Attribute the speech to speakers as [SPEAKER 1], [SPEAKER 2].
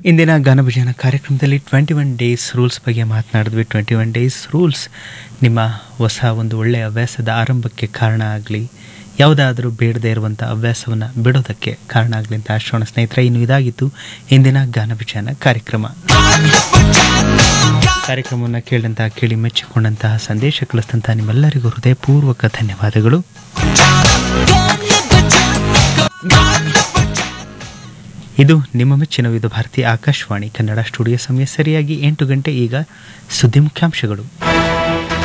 [SPEAKER 1] ಇಂದಿನ ಗಾನಭಜನ ಕಾರ್ಯಕ್ರಮದಲ್ಲಿ twenty one days rules ಬಗ್ಗೆ ಮಾತನಾಡಿದ್ವಿ ಟ್ವೆಂಟಿ ಒನ್ ಡೇಸ್ ರೂಲ್ಸ್ ನಿಮ್ಮ ಹೊಸ ಒಂದು ಒಳ್ಳೆಯ ಹವ್ಯಾಸದ ಆರಂಭಕ್ಕೆ ಕಾರಣ ಆಗಲಿ ಯಾವುದಾದರೂ ಬೇಡದೇ ಇರುವಂಥ ಹವ್ಯಾಸವನ್ನು ಬಿಡೋದಕ್ಕೆ ಕಾರಣ ಆಗಲಿ ಅಂತ ಆಶೋಣ ಸ್ನೇಹಿತರೆ ಇನ್ನು ಇದಾಗಿತ್ತು ಇಂದಿನ ಗಾನಭಜನ ಕಾರ್ಯಕ್ರಮ ಕಾರ್ಯಕ್ರಮವನ್ನು ಕೇಳಿದಂತಹ ಕೇಳಿ ಮೆಚ್ಚಿಕೊಂಡಂತಹ ಸಂದೇಶ ಕಳಿಸಿದಂತಹ ನಿಮ್ಮೆಲ್ಲರಿಗೂ ಹೃದಯಪೂರ್ವಕ ಧನ್ಯವಾದಗಳು ಇದು ನಿಮ್ಮ ಮೆಚ್ಚಿನ ವಿವಿಧ ಭಾರತಿ ಆಕಾಶವಾಣಿ ಕನ್ನಡ ಸ್ಟುಡಿಯೋ ಸಮಯ ಸರಿಯಾಗಿ ಎಂಟು ಗಂಟೆ ಈಗ ಸುದ್ದಿ ಮುಖ್ಯಾಂಶಗಳು